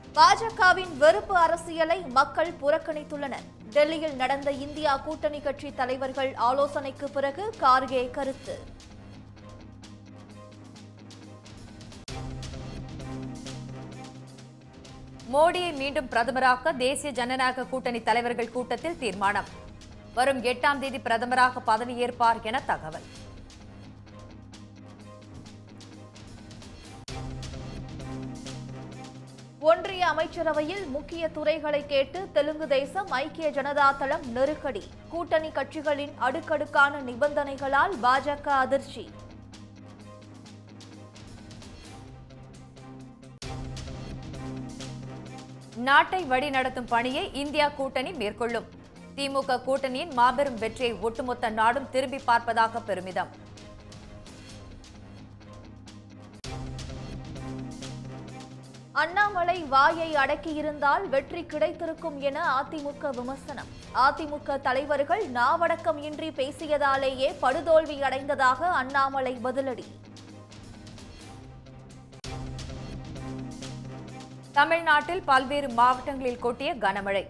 பாஜகவின் வெறுப்பு அரசியலை மக்கள் புறக்கணித்துள்ளனர் டெல்லியில் நடந்த இந்தியா கூட்டணி கட்சி தலைவர்கள் ஆலோசனைக்கு பிறகு கார்கே கருத்து மோடியை மீண்டும் பிரதமராக்க தேசிய ஜனநாயக கூட்டணி தலைவர்கள் கூட்டத்தில் தீர்மானம் வரும் எட்டாம் தேதி பிரதமராக பதவியேற்பார் என தகவல் ஒன்றிய அமைச்சரவையில் முக்கிய துறைகளை கேட்டு தெலுங்கு தேசம் ஐக்கிய ஜனதா தளம் நெருக்கடி கூட்டணி கட்சிகளின் அடுக்கடுக்கான நிபந்தனைகளால் பாஜக அதிர்ச்சி நாட்டை வழிநடத்தும் பணியை இந்தியா கூட்டணி மேற்கொள்ளும் திமுக கூட்டணியின் மாபெரும் வெற்றியை ஒட்டுமொத்த நாடும் திரும்பி பார்ப்பதாக பெருமிதம் அண்ணாமலை வாயை அடக்கியிருந்தால் வெற்றி கிடைத்திருக்கும் என அதிமுக விமர்சனம் அதிமுக தலைவர்கள் நாவடக்கம் இன்றி பேசியதாலேயே படுதோல்வி அடைந்ததாக அண்ணாமலை பதிலடி தமிழ்நாட்டில் பல்வேறு மாவட்டங்களில் கொட்டிய கனமழை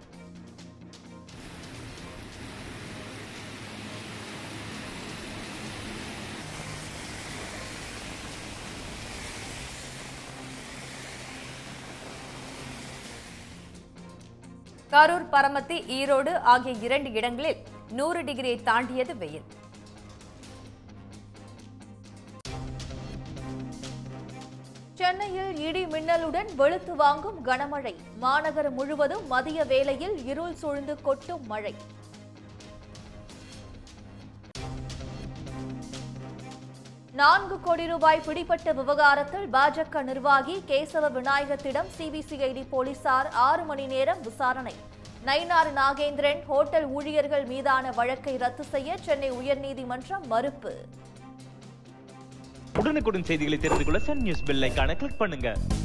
கரூர் பரமத்தி ஈரோடு ஆகிய இரண்டு இடங்களில் நூறு டிகிரியை தாண்டியது வெயில் சென்னையில் இடி மின்னலுடன் வெளுத்து வாங்கும் கனமழை மாநகரம் முழுவதும் மதிய வேளையில் இருள் சூழ்ந்து கொட்டும் மழை நான்கு கோடி ரூபாய் பிடிப்பட்ட விவகாரத்தில் பாஜக நிர்வாகி கேசவ விநாயகத்திடம் சிபிசிஐடி போலீசார் ஆறு மணி நேரம் விசாரணை நயினார் நாகேந்திரன் ஹோட்டல் ஊழியர்கள் மீதான வழக்கை ரத்து செய்ய சென்னை உயர்நீதிமன்றம் மறுப்பு உடனுக்குடன் செய்திகளை தெரிந்து கொள்ள சன் நியூஸ் பெல் ஐகானை கிளிக் பண்ணுங்க